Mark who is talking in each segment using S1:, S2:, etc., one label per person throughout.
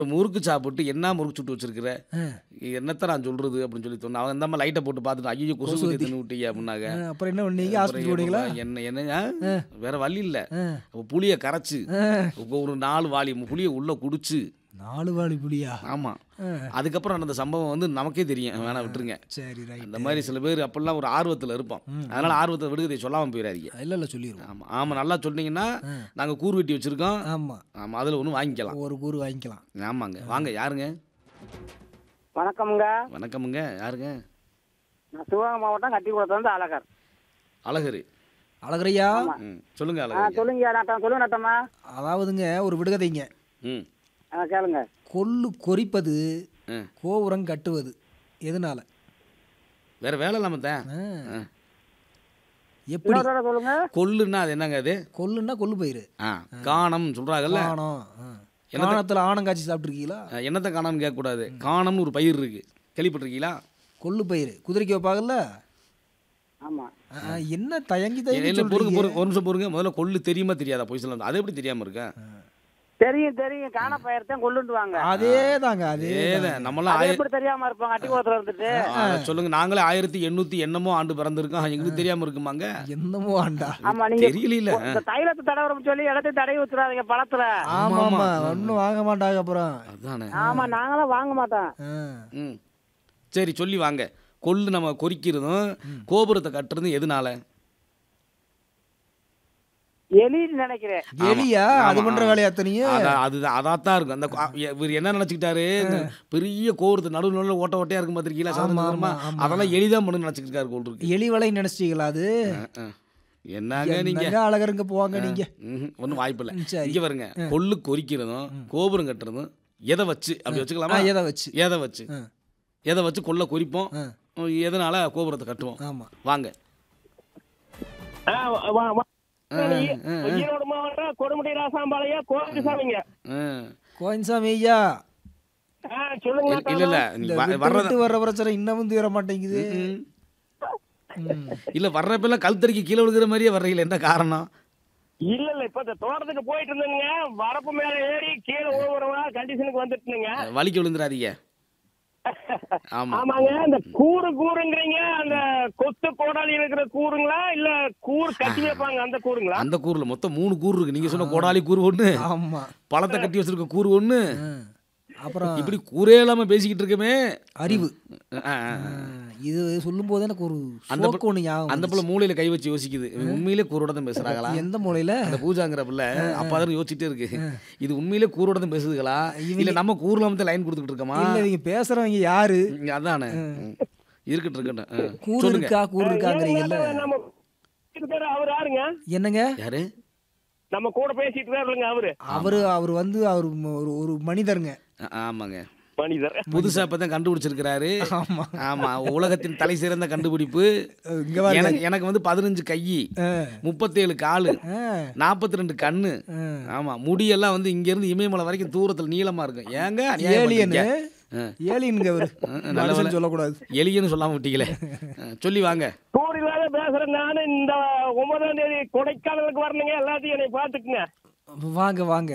S1: முறுக்கு சாப்பிட்டு என்ன முறுக்கு சுட்டு வச்சிருக்கிற
S2: ஆ.
S1: என்னத்த நான் சொல்றது அப்படின்னு சொல்லி சொன்னேன் அவன் இந்த லைட்டை போட்டு பார்த்துட்டு ஐயோ கொசு குத்தி தின்னு விட்டீங்க அப்படின்னாங்க
S2: ஆ, அப்புறம் என்ன பண்ணீங்க
S1: அப்புறம்
S2: ஹாஸ்பிட்டல் போனீங்களா
S1: என்ன என்னங்க வேற வழி இல்ல
S2: ஆ.
S1: அப்ப புளிய கரைச்சு
S2: ஆ.
S1: இப்ப ஒரு நாலு வாளி புளிய உள்ள குடிச்சு
S2: நாலு வாழி புளியா
S1: ஆமா
S2: ஆ.
S1: அதுக்கப்புறம் அந்த சம்பவம் வந்து நமக்கே தெரியும் வேணா விட்டுருங்க
S2: சரி ரைட்
S1: அந்த மாதிரி சில பேர் அப்பெல்லாம் ஒரு ஆர்வத்துல இருப்போம் அதனால ஆர்வத்தை விடுகதை சொல்லாம போயிடாதீங்க
S2: இல்ல இல்ல சொல்லிடுவோம்
S1: ஆமா ஆமா நல்லா சொன்னீங்கன்னா நாங்க கூறு வெட்டி வச்சிருக்கோம்
S2: ஆமா
S1: ஆமா அதுல ஒண்ணு வாங்கிக்கலாம்
S2: ஒரு கூறு வாங்கிக்கலாம்
S1: ஆமாங்க வாங்க யாருங்க
S3: வணக்கம்ங்க
S1: வணக்கமுங்க யாருங்க
S3: நான் சிவகங்கை மாவட்டம் கட்டிக்குளத்துலேருந்து அழகர்
S1: அழகரு
S2: அழகரையா
S1: ம் சொல்லுங்க
S3: ஆ
S1: அழகரு
S3: சொல்லுங்க நட்டம் சொல்லுங்க நட்டம்மா
S2: அதாவதுங்க ஒரு விடுகதைங்க
S1: ம்
S3: ஆ கேளுங்க
S2: கொல்லு கொறிப்பது
S1: ஆ.
S2: கோபுரம் கட்டுவது எதனால
S1: வேற வேலை இல்லாம தான்
S2: ஆ. எப்படி
S3: இன்னொரு தடவை சொல்லுங்க
S1: கொல்லுன்னா அது என்னங்க அது
S2: கொல்லுன்னா கொல்லு பயிர்
S1: ஆ காணம் சொல்றாங்கல்ல
S2: காணம் ஆ. காணத்துல ஆணம் காய்ச்சி சாப்பிட்ருக்கீங்களா
S1: ஆ, என்னத்தை காணாம கேட்கக்கூடாது காணம்னு ஒரு பயிர் இருக்கு கேள்விப்பட்டிருக்கீங்களா
S2: கொல்லு பயிர் குதிரைக்கு வைப்பாங்கல்ல
S3: ஆமாம்
S2: ஆ, என்ன தயங்கி தயங்கி
S1: என்ன பொறுங்க
S2: சொல்றீங்க
S1: பொறுங்க ஒரு நிமிஷம் பொறுங்க முதல்ல கொல்லு தெரியுமா தெரியாதா பொய் சொல்ல அது எப்படி தெரியாம இருக்கேன்
S3: தெரியும் தெரியும் காண பயிர்த்தான் கொள்ளுண்டு வாங்க
S2: அதே தாங்க அதே
S1: ஏதான் நம்மளாம்
S3: அது
S1: ஆய
S3: எப்படி தெரியாம இருப்பாங்க கட்டிக்குளத்துல இருந்துட்டு
S1: ஆ, சொல்லுங்க நாங்களே ஆயிரத்தி எண்ணூத்தி என்னமோ ஆண்டு பிறந்திருக்கோம் எங்களுக்கு தெரியாம இருக்குமாங்க
S2: என்னமோ ஆண்டா
S3: ஆமா நீங்க
S1: தெரியல
S3: இந்த தைலத்தை தடவரம் சொல்லி இடத்தையும் தடவி வச்சுடாதீங்க பழத்துல
S2: ஆமா ஆமா ஒன்றும் வாங்க மாட்டாங்க அப்புறம்
S1: அதானே
S3: ஆமா நாங்களாம் வாங்க மாட்டோம்
S2: ஆ.
S1: ம் சரி சொல்லி வாங்க கொல்லு நம்ம கொறிக்கிறதும் கோபுரத்தை கட்டுறதும் எதனால
S3: எலின்னு நினைக்கிறேன்
S2: எலியா அது
S1: ஆமா,
S2: பண்ற
S1: ஆமா.
S2: வேலையா அத்தனையும்
S1: அதான் அதுதான் அதாத்தான் இருக்கும் அந்த கோ- இவர் என்ன நினைச்சுக்கிட்டாரு இந்த பெரிய கோபுரத்து நடுவு நடுவில் ஓட்ட ஓட்டையா இருக்கும் பார்த்திருக்கீங்களா
S2: ஆமா,
S1: சாதாரணமா
S2: ஆமா, ஆமா.
S1: அதெல்லாம் எளிதா பண்ணு நினைச்சுக்கிட்டாரு கோல் இருக்கு
S2: எலி வலை நினைச்சிட்டீங்களா அது
S1: ஆ, ஆ. என்னங்க நீங்க
S2: என்னங்க அழகருங்க போவாங்க நீங்க
S1: ஒன்றும் வாய்ப்பு இல்லை
S2: ம், சரி.
S1: இங்க வருங்க கொல்லு கொறிக்கிறதும் கோபுரம் கட்டுறதும் எதை வச்சு அப்படி
S2: ஆ,
S1: வச்சுக்கலாமா
S2: எதை வச்சு
S1: எதை வச்சு
S2: ஆ.
S1: எதை வச்சு கொல்ல கொறிப்போம்
S2: ஆ.
S1: எதனால கோபுரத்தை கட்டுவோம்
S2: ஆமா
S1: வாங்க ஆ, ஆ,
S3: ஈரோடு மாவட்டம் கொடுமுடி ராசாம்பாளையம் கோவிந்தசாமிங்க
S1: ஆ.
S2: கோயின்சாமி ஐயா
S3: சொல்லுங்க
S1: இல்ல இல்ல நீ
S2: இந்த
S1: வ-
S2: விட்டு
S1: வர்றத
S2: விட்டு வர்ற பிரச்சனை இன்னமும் தீர மாட்டேங்குது
S1: ம்.
S2: ம்.
S1: இல்ல வர்றப்பெல்லாம் கழுத்தறிக்கு கீழே விழுகிற மாதிரியே வர்றீங்களே என்ன காரணம்
S3: இல்ல இல்ல இப்ப இந்த தோட்டத்துக்கு போயிட்டு இருந்தேங்க வரப்பு மேல ஏறி கீழே ஓவரவா கண்டிஷனுக்கு வந்துட்டுங்க
S1: வலிக்கு விழுந்துடாதீங்க ஆமா
S3: ஆமாங்க இந்த கூறு கூறுங்கிறீங்க அந்த கொத்து கோடாலி இருக்கிற கூறுங்களா இல்ல கூறு கட்டி வைப்பாங்க அந்த கூறுங்களா
S1: அந்த கூறுல மொத்தம் மூணு கூறு இருக்கு நீங்க சொன்ன கோடாலி கூறு ஒண்ணு
S2: ஆமா
S1: பழத்தை கட்டி வச்சிருக்க கூறு ஒண்ணு
S2: ஆ. அப்புறம்
S1: இப்படி கூரே இல்லாம பேசிக்கிட்டு இருக்கமே
S2: அறிவு
S1: ஆ, ஆ, ஆ.
S2: ஆ, இது சொல்லும் போது எனக்கு ஒரு
S1: அந்த
S2: சோக்கு ஒண்ணு ஞாபகம்
S1: அந்த பிள்ளை மூளையில கை வச்சு யோசிக்குது இவன் உண்மையிலே கூரோட தான் பேசுறாங்களா
S2: வந்துச்சு. எந்த மூலையில
S1: அந்த பூஜாங்கிற பிள்ளை அப்பாதான் யோசிச்சுட்டே இருக்கு இது உண்மையிலே கூரோட தான் பேசுதுகளா இல்ல நம்ம கூர்ல வந்து லைன் கொடுத்துட்டு இருக்கோமா
S2: இல்ல இவங்க பேசுறவங்க யாரு
S1: இங்க அதானே ம். இருக்கட்டும் இருக்கட்டும் ஆ.
S2: கூறு
S1: சொல்லுங்க
S2: இருக்கா கூறு இருக்காங்கிறீங்கல்ல
S3: நம்ம இருக்காரு அவர் யாருங்க
S2: என்னங்க
S1: யாரு
S3: நம்ம கூட பேசிட்டு இருக்காருங்க அவரு
S2: அவரு அவர் வந்து அவர் ம- ஒரு ஒரு மனிதருங்க
S1: ஆ, ஆமாங்க
S3: மனிதர்
S1: புதுசா இப்பதான் கண்டுபிடிச்சிருக்கிறாரு
S2: ஆமா
S1: ஆமா உலகத்தின் தலை சிறந்த கண்டுபிடிப்பு
S2: இங்க பாருங்க
S1: எனக்கு எனக்கு வந்து பதினஞ்சு கை
S2: ஆ,
S1: முப்பத்தேழு காலு
S2: ஆ,
S1: நாற்பத்தி ரெண்டு கண்ணு
S2: ஆ.
S1: ஆமா முடியெல்லாம் வந்து இங்க இருந்து இமயமலை வரைக்கும் தூரத்துல நீளமா இருக்கும் ஏங்க அநியாயம்
S2: ஏலியனு
S1: பண்றீங்க? ஆ.
S2: ஏலியனுங்க அவரு
S1: நல்ல
S2: மனுஷன்
S1: வேலை.
S2: சொல்லக்கூடாது
S1: எலியன்னு சொல்லாம விட்டீங்களே ஆ, சொல்லி வாங்க
S3: கூறிலாத பேசுறேன் நானு இந்த ஒன்பதாம் தேதி கொடைக்கானலுக்கு வரணுங்க எல்லாத்தையும் என்னை பாத்துக்குங்க
S2: வாங்க வாங்க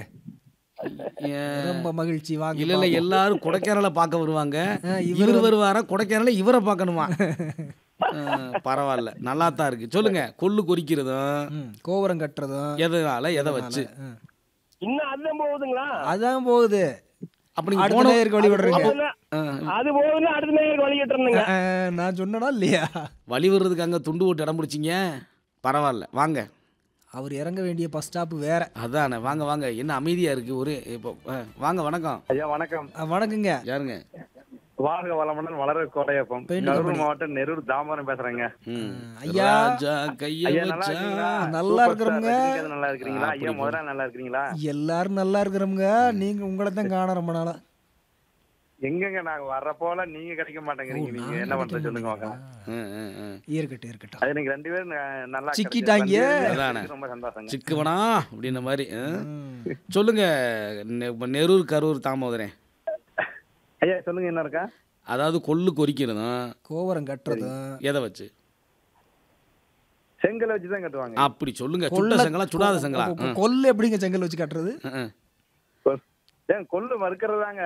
S1: ஏன்,
S2: ரொம்ப மகிழ்ச்சி வாங்க
S1: இல்ல இல்ல எல்லாரும் கொடைக்கானலை பார்க்க வருவாங்க
S2: ஆ, இவர்
S1: இவர் வருவாரா கொடைக்கானல இவரை பார்க்கணுமா ஆ, பரவாயில்ல நல்லா தான் இருக்கு சொல்லுங்க கொள்ளு கொறிக்கிறதும்
S2: ம், கோபுரம் கட்டுறதும்
S1: எதனால எதை வச்சு
S2: ஆ.
S3: இன்னும் அதுதான் போகுதுங்களா
S2: அதான் போகுது
S1: அப்ப நீங்க
S2: அடுத்த
S1: போன
S2: நேயருக்கு வழி விடுறீங்க
S3: போகுதுன்னா,
S1: ஆ,
S3: அது போகுதுன்னா அடுத்த நேரம் வழிகிட்டு இருந்தேங்க
S2: ஆ, நான் சொன்னனா இல்லையா
S1: வழி வர்றதுக்கு அங்க துண்டு போட்டு இடம் பிடிச்சிங்க பரவாயில்ல வாங்க
S2: அவர் இறங்க வேண்டிய பஸ் ஸ்டாப் வேற
S1: அதானே வாங்க வாங்க என்ன அமைதியா இருக்கு ஒரு இப்போ ஆ, வாங்க வணக்கம்
S4: ஐயா வணக்கம்
S2: ஆ, வணக்கங்க
S1: யாருங்க
S4: வாழ்க வளமுடன் வளர கோடையப்பம்
S2: பெயிண்டிங்
S4: கரூர்
S2: பண்ணி.
S4: மாவட்டம் நெரூர் தாம்பரம் பேசுறேங்க
S1: ம்.
S2: ஐயா.
S1: ராஜா கைய
S4: ஐயா நல்லா
S1: வச்சா
S4: இருக்கீங்களா
S2: நல்லா
S4: சூப்பர்
S2: இருக்கிறோங்க.
S4: ஸ்டார் ரஜினிகாந்த் நல்லா இருக்கிறீங்களா ஐயா
S1: அப்படி
S4: முதல்ல நல்லா இருக்கிறீங்களா
S2: எல்லாரும் நல்லா இருக்கிறோம்ங்க நீங்க உங்களை தான் காண ரொம்ப நாளா
S4: எங்கங்க நாங்க வர்ற போல நீங்க கிடைக்க மாட்டேங்கிறீங்க நீங்க என்ன பண்றது சொல்லுங்க பார்க்கலாம்
S1: ம், ம், ம்.
S2: இருக்கட்டும் இருக்கட்டும்
S4: அது எனக்கு ரெண்டு பேரும் ந- நல்லா
S2: சிக்கிட்டாங்க.
S4: கிடைச்சது. ரெண்டு
S1: அதானே.
S4: பேரும் ரொம்ப சந்தோஷங்க
S1: சிக்குவனா அப்படின்ன மாதிரி ஆ?
S2: ம்.
S1: சொல்லுங்க நெ- இப்ப நெரூர் கரூர் தாமோதரன்
S4: ஐயா சொல்லுங்க என்ன இருக்கா
S1: அதாவது கொள்ளு கொறிக்கிறதும்
S2: கோபுரம் கட்டுறதும்
S1: எதை வச்சு
S4: செங்கலை வச்சு தான் கட்டுவாங்க
S1: அப்படி சொல்லுங்க சுட்ட செங்கலா சுடாத செங்கலா
S2: கொ- கொ- கொல்லு எப்படிங்க செங்கல் வச்சு கட்டுறது
S1: ம், ம்.
S4: ஏன் கொள்ளு மறுக்கிறதாங்க